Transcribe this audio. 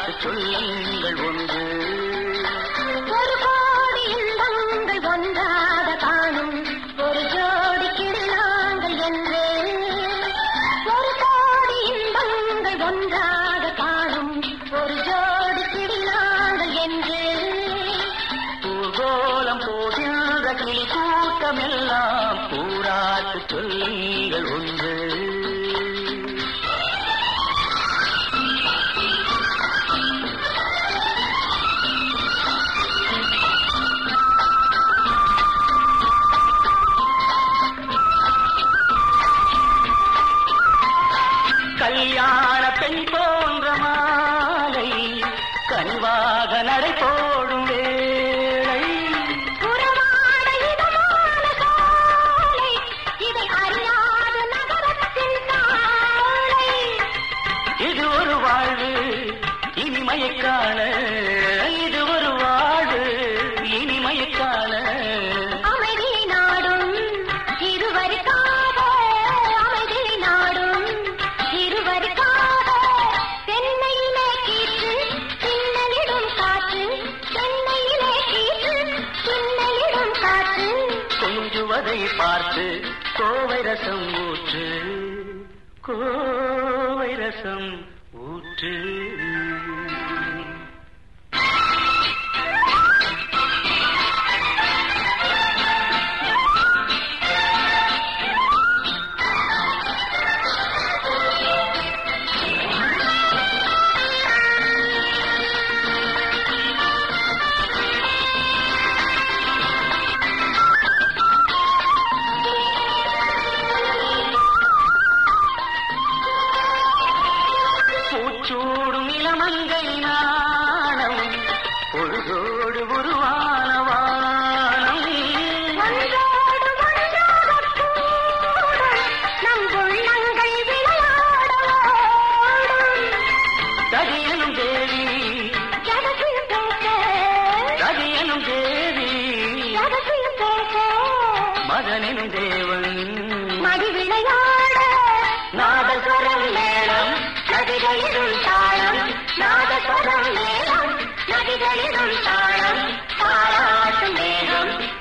பூராட்டு சொல்லுங்கள் ஒன்று ஒரு கோடி இன்பங்கள் ஒன்றாக காணும் ஒரு ஜோடி கிளினாங்கள் என்று ஒரு கோடி இன்பங்கள் ஒன்றாக காணும் ஒரு ஜோடி கிளினாங்கள் என்று பூகோளம் போகின்ற கிளி கூட்டமெல்லாம் பூராட்டு சொல்லுங்கள் ஒன்று கல்யாண பெண் போன்ற மாலை கனிவாக நடை போடும் வேளை உறவாட இதமான காலை இதை அறியாத நகரத்தின் காலை இது ஒரு வாழ்வு இனிமையை காண இது ஒரு வாழ்வு இனிமையை காண அமைதி நாடும் இருவருக்காக அமைதி நாடும் இருவருக்காக தென்னையிலே கீற்று பின்னலிடும் காற்று தென்னையிலே கீற்று பின்னலிடும் காற்று கொஞ்சுவதை பார்த்து கோவை ரசம் ஊற்று கோவை ரசம் ஊற்று பூச்சூடும் இளமங்கை நாணம் பொழுதோடு உருவான வானம் ஒன்றோடு ஒன்றாகக் கூடும் நம் உள்ளங்கள் விளையாட ஓடும் ததியனும் தேவி ஜகத்தில் பேச ததியனும் தேவி ஜகத்தில் பேச மகனினும் தேவன் மடி விளையாட நாதஸ்வரம் மேளம் நதிகளிலும் தாளம் நாதஸ்வரம் மேளம் நதிகளிலும் தாளம் தாளாட்டும் மேகம்